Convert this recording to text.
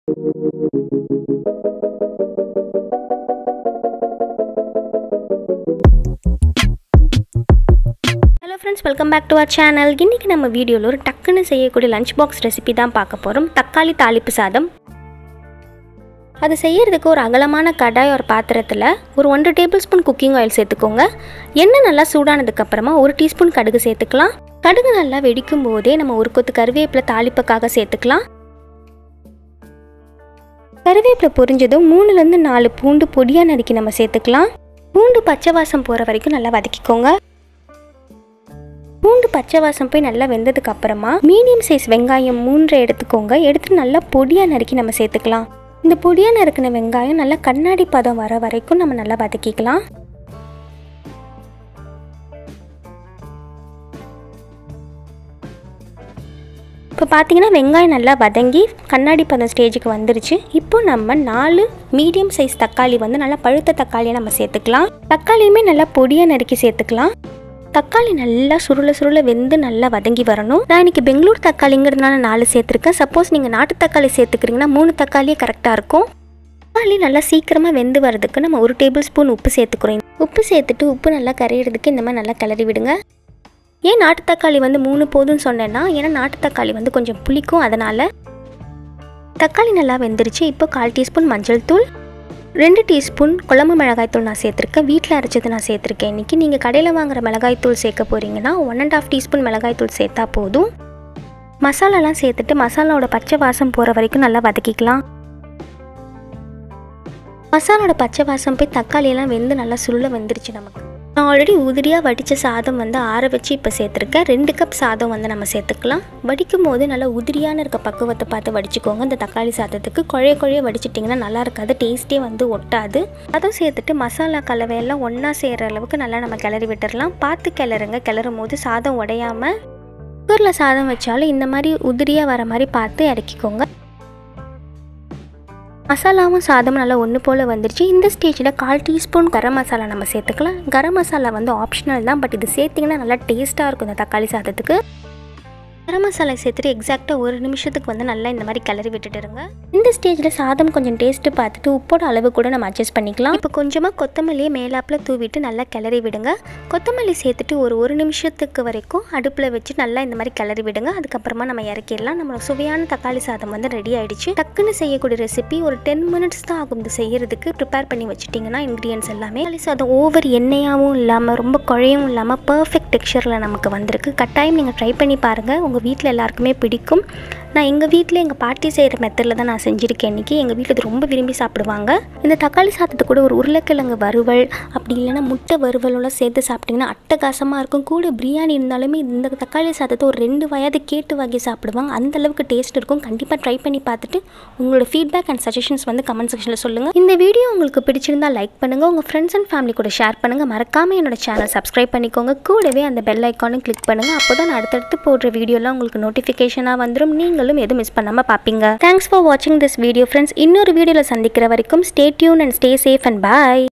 hello friends welcome back to our channel இன்றைக்கி நம்ம வீடியோவில் ஒரு டக்குன்னு செய்யக்கூடிய லஞ்ச் பாக்ஸ் ரெசிபி தான் பார்க்க போகிறோம் தக்காளி தாளிப்பு சாதம் அது செய்யறதுக்கு ஒரு அகலமான கடாய் ஒரு பாத்திரத்தில் ஒரு ஒன்றரை டேபிள் ஸ்பூன் குக்கிங் ஆயில் சேர்த்துக்கோங்க எண்ணெய் நல்லா சூடானதுக்கப்புறமா ஒரு டீஸ்பூன் கடுகு சேர்த்துக்கலாம் கடுகு நல்லா வெடிக்கும் போதே நம்ம ஒரு கொத்து கருவேப்பிலை தாளிப்புக்காக சேர்த்துக்கலாம் கருவேப்பிலை பொரிஞ்சதும் மூணுலேருந்து நாலு பூண்டு பொடியாக நறுக்கி நம்ம சேர்த்துக்கலாம் பூண்டு பச்சை வாசம் போகிற வரைக்கும் நல்லா வதக்கிக்கோங்க பூண்டு பச்சை வாசம் போய் நல்லா வெந்ததுக்கு அப்புறமா மீடியம் சைஸ் வெங்காயம் மூன்று எடுத்துக்கோங்க எடுத்து நல்லா பொடியாக நறுக்கி நம்ம சேர்த்துக்கலாம் இந்த பொடியாக நறுக்கின வெங்காயம் நல்லா கண்ணாடி பதம் வர வரைக்கும் நம்ம நல்லா வதக்கிக்கலாம் இப்போ பார்த்தீங்கன்னா வெங்காயம் நல்லா வதங்கி கண்ணாடி பதம் ஸ்டேஜுக்கு வந்துருச்சு இப்போ நம்ம நாலு மீடியம் சைஸ் தக்காளி வந்து நல்லா பழுத்த தக்காளியை நம்ம சேர்த்துக்கலாம் தக்காளியுமே நல்லா பொடியாக நறுக்கி சேர்த்துக்கலாம் தக்காளி நல்லா சுருள சுருள வெந்து நல்லா வதங்கி வரணும் நான் இன்னைக்கு பெங்களூர் தக்காளிங்கிறதுனால நாலு சேர்த்துருக்கேன் சப்போஸ் நீங்கள் நாட்டு தக்காளி சேர்த்துக்கிறீங்கன்னா மூணு தக்காளியே கரெக்டாக இருக்கும் தக்காளி நல்லா சீக்கிரமாக வெந்து வரதுக்கு நம்ம ஒரு டேபிள் ஸ்பூன் உப்பு சேர்த்துக்கிறோம் உப்பு சேர்த்துட்டு உப்பு நல்லா கரையிறதுக்கு இந்த மாதிரி நல்லா கிளறி விடுங்க ஏன் நாட்டு தக்காளி வந்து மூணு போதும்னு சொன்னேன்னா ஏன்னா நாட்டு தக்காளி வந்து கொஞ்சம் புளிக்கும் அதனால் தக்காளி நல்லா வெந்துருச்சு இப்போ கால் டீஸ்பூன் மஞ்சள் தூள் ரெண்டு டீஸ்பூன் குழம்பு மிளகாய்த்தூள் நான் சேர்த்துருக்கேன் வீட்டில் அரைச்சது நான் சேர்த்துருக்கேன் இன்றைக்கி நீங்கள் கடையில் வாங்குற மிளகாய்த்தூள் சேர்க்க போகிறீங்கன்னா ஒன் அண்ட் ஆஃப் டீஸ்பூன் மிளகாய்த்தூள் சேர்த்தா போதும் மசாலாலாம் சேர்த்துட்டு மசாலாவோட பச்சை வாசம் போகிற வரைக்கும் நல்லா வதக்கிக்கலாம் மசாலோட பச்சை வாசம் போய் தக்காளியெல்லாம் வெந்து நல்லா சுருள வெந்துருச்சு நமக்கு நான் ஆல்ரெடி உதிரியாக வடித்த சாதம் வந்து ஆற வச்சு இப்போ சேர்த்துருக்கேன் ரெண்டு கப் சாதம் வந்து நம்ம சேர்த்துக்கலாம் வடிக்கும் போது நல்லா உதிரியான இருக்க பக்குவத்தை பார்த்து வடிச்சுக்கோங்க இந்த தக்காளி சாதத்துக்கு குழைய குழைய வடிச்சிட்டிங்கன்னா நல்லா இருக்காது டேஸ்ட்டே வந்து ஒட்டாது அதுவும் சேர்த்துட்டு மசாலா கலவையெல்லாம் ஒன்றா சேர்கிற அளவுக்கு நல்லா நம்ம கிளறி விட்டுறலாம் பார்த்து கிளறுங்க கிளறும் போது சாதம் உடையாமல் குக்கரில் சாதம் வச்சாலும் இந்த மாதிரி உதிரியாக வர மாதிரி பார்த்து இறக்கிக்கோங்க மசாலாவும் சாதமும் நல்லா ஒன்று போல் வந்துருச்சு இந்த ஸ்டேஜில் கால் டீஸ்பூன் கரம் மசாலா நம்ம சேர்த்துக்கலாம் கரம் மசாலா வந்து ஆப்ஷனல் தான் பட் இது சேர்த்திங்கன்னா நல்லா டேஸ்ட்டாக இருக்கும் இந்த தக்காளி சாதத்துக்கு கரம் மசாலா சேர்த்துட்டு எக்ஸாக்டாக ஒரு நிமிஷத்துக்கு வந்து நல்லா இந்த மாதிரி கிளறி விட்டுட்டு இருங்க இந்த ஸ்டேஜில் சாதம் கொஞ்சம் டேஸ்ட்டு பார்த்துட்டு உப்போட அளவு கூட நம்ம அட்ஜஸ்ட் பண்ணிக்கலாம் இப்போ கொஞ்சமாக கொத்தமல்லியை மேலாப்பில் தூவிட்டு நல்லா கிளறி விடுங்க கொத்தமல்லி சேர்த்துட்டு ஒரு ஒரு நிமிஷத்துக்கு வரைக்கும் அடுப்பில் வச்சு நல்லா இந்த மாதிரி கிளறி விடுங்க அதுக்கப்புறமா நம்ம இறக்கிடலாம் நம்ம சுவையான தக்காளி சாதம் வந்து ரெடி ஆயிடுச்சு டக்குன்னு செய்யக்கூடிய ரெசிபி ஒரு டென் மினிட்ஸ் தான் ஆகும் இது செய்யறதுக்கு ப்ரிப்பேர் பண்ணி வச்சுட்டிங்கன்னா இன்க்ரீடியன்ஸ் எல்லாமே தக்காளி சாதம் ஓவர் எண்ணெயாகவும் இல்லாமல் ரொம்ப குழையும் இல்லாமல் பர்ஃபெக்ட் டெக்ஸ்சரில் நமக்கு வந்திருக்கு கட்டாயம் நீங்கள் ட்ரை பண்ணி பாருங்கள் உங்கள் வீட்டில் எல்லாருக்குமே பிடிக்கும் நான் எங்கள் வீட்டில் எங்கள் பாட்டி செய்கிற மெத்தடில் தான் நான் செஞ்சுருக்கேன் இன்றைக்கி எங்கள் வீட்டில் இது ரொம்ப விரும்பி சாப்பிடுவாங்க இந்த தக்காளி சாதத்தை கூட ஒரு உருளைக்கிழங்கு வறுவல் அப்படி இல்லைன்னா முட்டை வறுவலோட சேர்த்து சாப்பிட்டிங்கன்னா அட்டகாசமாக இருக்கும் கூட பிரியாணி இருந்தாலுமே இந்த தக்காளி சாதத்தை ஒரு ரெண்டு வயது கேட்டு வாங்கி சாப்பிடுவாங்க அந்த அளவுக்கு டேஸ்ட் இருக்கும் கண்டிப்பாக ட்ரை பண்ணி பார்த்துட்டு உங்களோட ஃபீட்பேக் அண்ட் சஜஷன்ஸ் வந்து கமெண்ட் செக்ஷனில் சொல்லுங்கள் இந்த வீடியோ உங்களுக்கு பிடிச்சிருந்தா லைக் பண்ணுங்கள் உங்கள் ஃப்ரெண்ட்ஸ் அண்ட் ஃபேமிலி கூட ஷேர் பண்ணுங்கள் மறக்காமல் என்னோட சேனல் சப்ஸ்கிரைப் பண்ணிக்கோங்க கூடவே அந்த பெல் ஐக்கானும் கிளிக் பண்ணுங்கள் அப்போ தான் அடுத்தடுத்து போடுற வீடியோலாம் உங்களுக்கு நோட்டிஃபிகேஷனாக வந்துடும் நீங்களும் எதுவும் மிஸ் பண்ணாமல் பார்ப்பீங்க தேங்க்ஸ் ஃபார் வாட்சிங் திஸ் வீடியோ ஃப்ரெண்ட்ஸ் இன்னொரு வீடியோவில் சந்திக்கிற வரைக்கும் stay tuned and stay safe and bye